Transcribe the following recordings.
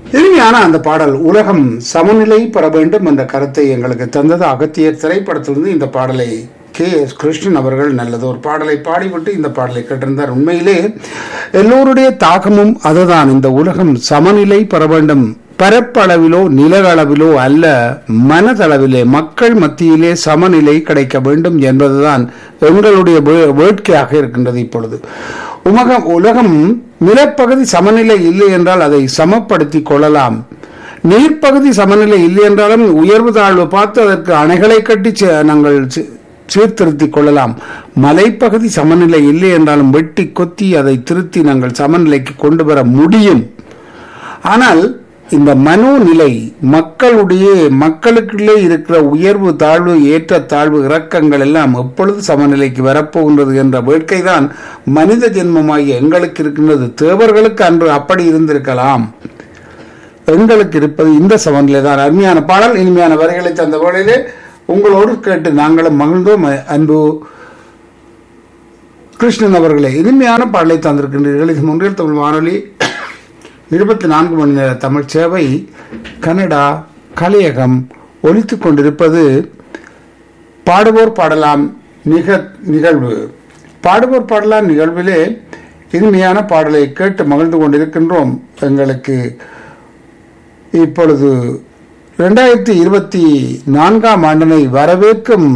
இனிமையான அந்த பாடல் உலகம் சமநிலை பெற வேண்டும் என்ற கருத்தை எங்களுக்கு தந்தது அகத்தியர் திரைப்படத்திலிருந்து இந்த பாடலை கே எஸ் கிருஷ்ணன் அவர்கள் நல்லது ஒரு பாடலை பாடிவிட்டு இந்த பாடலை கேட்டிருந்தார் உண்மையிலே எல்லோருடைய தாக்கமும் அதுதான் இந்த உலகம் சமநிலை பெற வேண்டும் பரப்பளவிலோ நிலகளவிலோ அல்ல மனதளவிலே மக்கள் மத்தியிலே சமநிலை கிடைக்க வேண்டும் என்பதுதான் எங்களுடைய வே- வேட்கையாக இருக்கின்றது இப்பொழுது உலகம் உலகம் நிலப்பகுதி சமநிலை இல்லை என்றால் அதை சமப்படுத்திக் கொள்ளலாம் நீர்ப்பகுதி சமநிலை இல்லை என்றாலும் உயர்வு தாழ்வு பார்த்து அதற்கு அணைகளை கட்டி சே- நாங்கள் சீ- சீர்திருத்திக் கொள்ளலாம் மலைப்பகுதி சமநிலை இல்லை என்றாலும் வெட்டி கொத்தி அதை திருத்தி நாங்கள் சமநிலைக்கு கொண்டு வர முடியும் ஆனால் இந்த மனோநிலை மக்களுடைய மக்களுக்குள்ளே இருக்கிற உயர்வு தாழ்வு ஏற்ற தாழ்வு இறக்கங்கள் எல்லாம் எப்பொழுது சமநிலைக்கு வரப்போகின்றது என்ற வேட்கைதான் மனித ஜென்மமாகிய எங்களுக்கு இருக்கின்றது தேவர்களுக்கு அன்று அப்படி இருந்திருக்கலாம் எங்களுக்கு இருப்பது இந்த சமநிலை தான் அருமையான பாடல் இனிமையான வரிகளை தந்த வேளையிலே உங்களோடு கேட்டு நாங்களும் மகிழ்ந்தோம் அன்பு கிருஷ்ணன் அவர்களே இனிமையான பாடலை தந்திருக்கின்றீர்கள் இது முன்றில் தமிழ் வானொலி இருபத்தி நான்கு மணி நேர தமிழ் சேவை கனடா கலையகம் ஒலித்துக் கொண்டிருப்பது பாடுவோர் பாடலாம் நிக நிகழ்வு பாடுவோர் பாடலாம் நிகழ்விலே இனிமையான பாடலை கேட்டு மகிழ்ந்து கொண்டிருக்கின்றோம் எங்களுக்கு இப்பொழுது இரண்டாயிரத்தி இருபத்தி நான்காம் ஆண்டினை வரவேற்கும்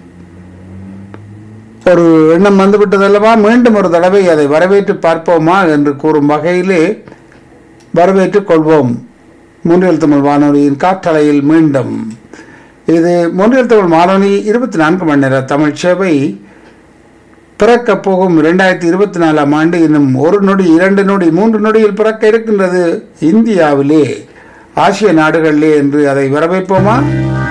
ஒரு எண்ணம் வந்துவிட்டதல்லவா மீண்டும் ஒரு தடவை அதை வரவேற்று பார்ப்போமா என்று கூறும் வகையிலே வரவேற்றுக் கொள்வோம் மூன்றியல் தமிழ் வானொலியின் காற்றலையில் மீண்டும் இது மூன்றியல் தமிழ் வானொலி இருபத்தி நான்கு மணி நேர தமிழ் சேவை பிறக்க போகும் இரண்டாயிரத்தி இருபத்தி நாலாம் ஆண்டு இன்னும் ஒரு நொடி இரண்டு நொடி மூன்று நொடியில் பிறக்க இருக்கின்றது இந்தியாவிலே ஆசிய நாடுகளிலே என்று அதை வரவேற்போமா